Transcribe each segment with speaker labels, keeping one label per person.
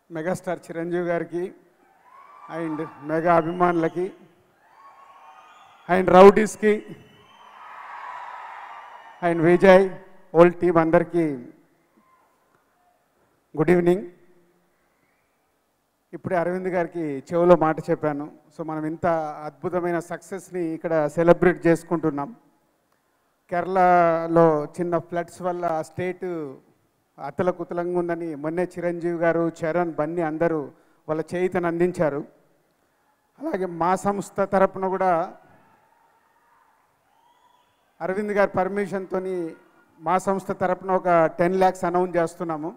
Speaker 1: megastar Chiranjeevi గారికి and mega అభిమానులకి and రౌడీస్కి అండ్ విజయ్ ఓల్ టీం అందరికీ గుడ్ ఈవినింగ్ ఇప్పుడే అరవింద్ గారికి చెవిలో మాట చెప్పాను సో మనం ఇంత అద్భుతమైన సక్సెస్ని ఇక్కడ సెలబ్రేట్ చేసుకుంటున్నాం కేరళలో చిన్న ఫ్లడ్స్ వల్ల ఆ స్టేట్ అతలకుతలంగా ఉందని మొన్నే చిరంజీవి గారు చరణ్ బన్నీ అందరూ వాళ్ళ చేయితను అందించారు అలాగే మా సంస్థ తరపున కూడా అరవింద్ గారి పర్మిషన్తో మా సంస్థ తరపున ఒక టెన్ ల్యాక్స్ అనౌన్స్ చేస్తున్నాము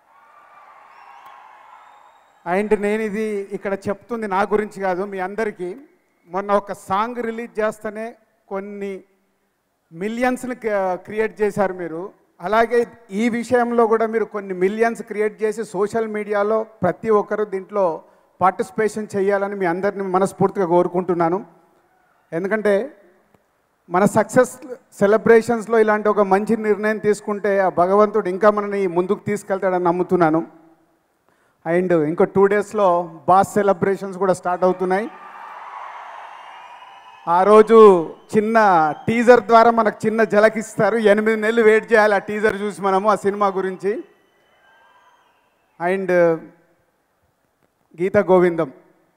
Speaker 1: అండ్ నేను ఇది ఇక్కడ చెప్తుంది నా గురించి కాదు మీ అందరికీ మొన్న ఒక సాంగ్ రిలీజ్ చేస్తేనే కొన్ని మిలియన్స్ని క్రియేట్ చేశారు మీరు అలాగే ఈ విషయంలో కూడా మీరు కొన్ని మిలియన్స్ క్రియేట్ చేసి సోషల్ మీడియాలో ప్రతి ఒక్కరు దీంట్లో పార్టిసిపేషన్ చేయాలని మీ అందరిని మనస్ఫూర్తిగా కోరుకుంటున్నాను ఎందుకంటే మన సక్సెస్ సెలబ్రేషన్స్లో ఇలాంటి ఒక మంచి నిర్ణయం తీసుకుంటే ఆ భగవంతుడు ఇంకా మనని ముందుకు తీసుకెళ్తాడని నమ్ముతున్నాను అండ్ ఇంకో టూ డేస్లో బాస్ సెలబ్రేషన్స్ కూడా స్టార్ట్ అవుతున్నాయి ఆ రోజు చిన్న టీజర్ ద్వారా మనకు చిన్న జలకిస్తారు ఎనిమిది నెలలు వెయిట్ చేయాలి ఆ టీజర్ చూసి మనము ఆ సినిమా గురించి అండ్ గీత గోవిందం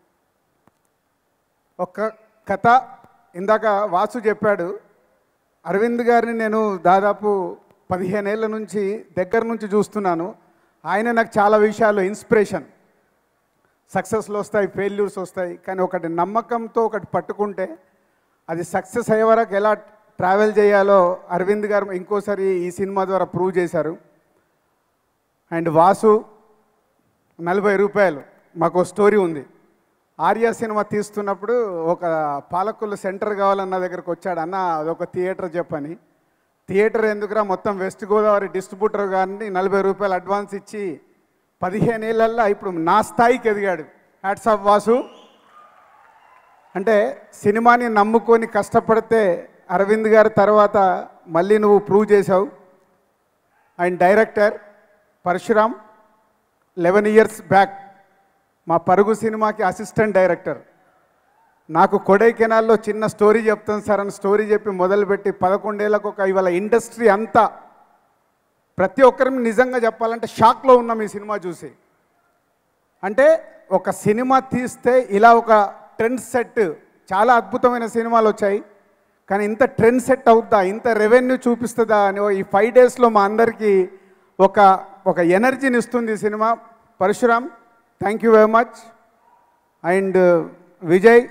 Speaker 1: ఒక కథ ఇందాక వాసు చెప్పాడు అరవింద్ గారిని నేను దాదాపు పదిహేనేళ్ల నుంచి దగ్గర నుంచి చూస్తున్నాను ఆయన నాకు చాలా విషయాలు ఇన్స్పిరేషన్ సక్సెస్లు వస్తాయి ఫెయిల్యూర్స్ వస్తాయి కానీ ఒకటి నమ్మకంతో ఒకటి పట్టుకుంటే అది సక్సెస్ అయ్యే వరకు ఎలా ట్రావెల్ చేయాలో అరవింద్ గారు ఇంకోసారి ఈ సినిమా ద్వారా ప్రూవ్ చేశారు అండ్ వాసు నలభై రూపాయలు మాకు ఓ స్టోరీ ఉంది ఆర్య సినిమా తీస్తున్నప్పుడు ఒక పాలకులు సెంటర్ కావాలన్న దగ్గరకు వచ్చాడు అన్న అదొక థియేటర్ చెప్పని థియేటర్ ఎందుకురా మొత్తం వెస్ట్ గోదావరి డిస్ట్రిబ్యూటర్ గారిని నలభై రూపాయలు అడ్వాన్స్ ఇచ్చి పదిహేను ఏళ్ళల్లో ఇప్పుడు నా స్థాయికి ఎదిగాడు హ్యాట్స్ ఆఫ్ వాసు అంటే సినిమాని నమ్ముకొని కష్టపడితే అరవింద్ గారి తర్వాత మళ్ళీ నువ్వు ప్రూవ్ చేసావు and director Parasuram eleven years back మా పరుగు సినిమాకి అసిస్టెంట్ డైరెక్టర్ నాకు కొడైకెనాల్లో చిన్న స్టోరీ చెప్తాను సార్ అని స్టోరీ చెప్పి మొదలుపెట్టి పదకొండేళ్ళకు ఒక ఇవాళ ఇండస్ట్రీ అంతా ప్రతి ఒక్కరి నిజంగా చెప్పాలంటే షాక్లో ఉన్నాం ఈ సినిమా చూసి అంటే ఒక సినిమా తీస్తే ఇలా ఒక ట్రెండ్ సెట్ చాలా అద్భుతమైన సినిమాలు వచ్చాయి కానీ ఇంత ట్రెండ్ సెట్ అవుద్దా ఇంత రెవెన్యూ చూపిస్తుందా అని ఈ ఫైవ్ డేస్లో మా అందరికీ ఒక ఒక ఎనర్జీని ఇస్తుంది ఈ cinema Parasuram thank you very much and Vijay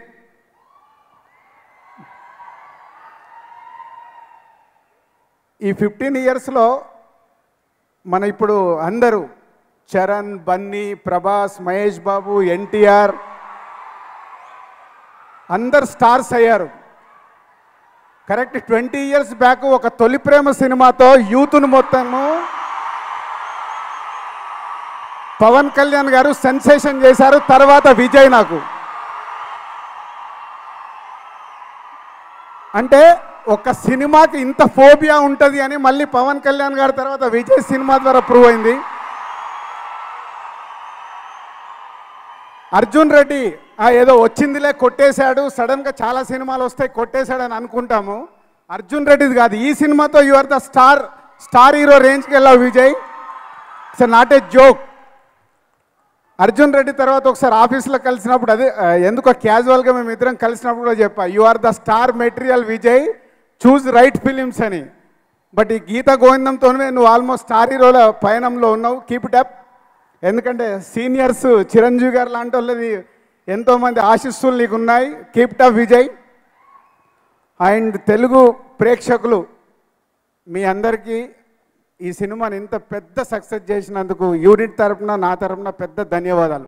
Speaker 1: ఈ ఫిఫ్టీన్ ఇయర్స్లో మన ఇప్పుడు అందరూ చరణ్ బన్నీ ప్రభాస్ మహేష్ బాబు ఎన్టీఆర్ అందరు స్టార్స్ అయ్యారు కరెక్ట్ ట్వంటీ ఇయర్స్ బ్యాక్ ఒక తొలి ప్రేమ సినిమాతో యూత్ను మొత్తము పవన్ కళ్యాణ్ గారు సెన్సేషన్ చేశారు తర్వాత విజయ్ నాకు అంటే ఒక సినిమాకి ఇంత ఫోబియా ఉంటుంది అని మళ్ళీ పవన్ కళ్యాణ్ గారి తర్వాత విజయ్ సినిమా ద్వారా ప్రూవ్ అయింది అర్జున్ రెడ్డి ఆ ఏదో వచ్చిందిలే కొట్టేశాడు సడన్గా చాలా సినిమాలు వస్తాయి కొట్టేశాడని అనుకుంటాము అర్జున్ రెడ్డిది కాదు ఈ సినిమాతో you are the star star hero రేంజ్కి వెళ్ళావు Vijay it's not a joke Arjun Reddy తర్వాత ఒకసారి ఆఫీస్లో కలిసినప్పుడు అదే ఆ, ఎందుకో క్యాజువల్గా మేము ఇద్దరం కలిసినప్పుడు కూడా చెప్పా you are the star material Vijay choose right films అని బట్ ఈ గీత గోవిందంతోనే నువ్వు ఆల్మోస్ట్ స్టార్ హీరోల పయనంలో ఉన్నావు కీప్ ఇట్ అప్ ఎందుకంటే సీనియర్స్ చిరంజీవి గారు లాంటి వాళ్ళది ఎంతోమంది ఆశీస్సులు నీకు ఉన్నాయి keep it up Vijay and Telugu ప్రేక్షకులు మీ అందరికీ ఈ సినిమాని ఇంత పెద్ద సక్సెస్ చేసినందుకు యూనిట్ తరపున నా తరపున పెద్ద ధన్యవాదాలు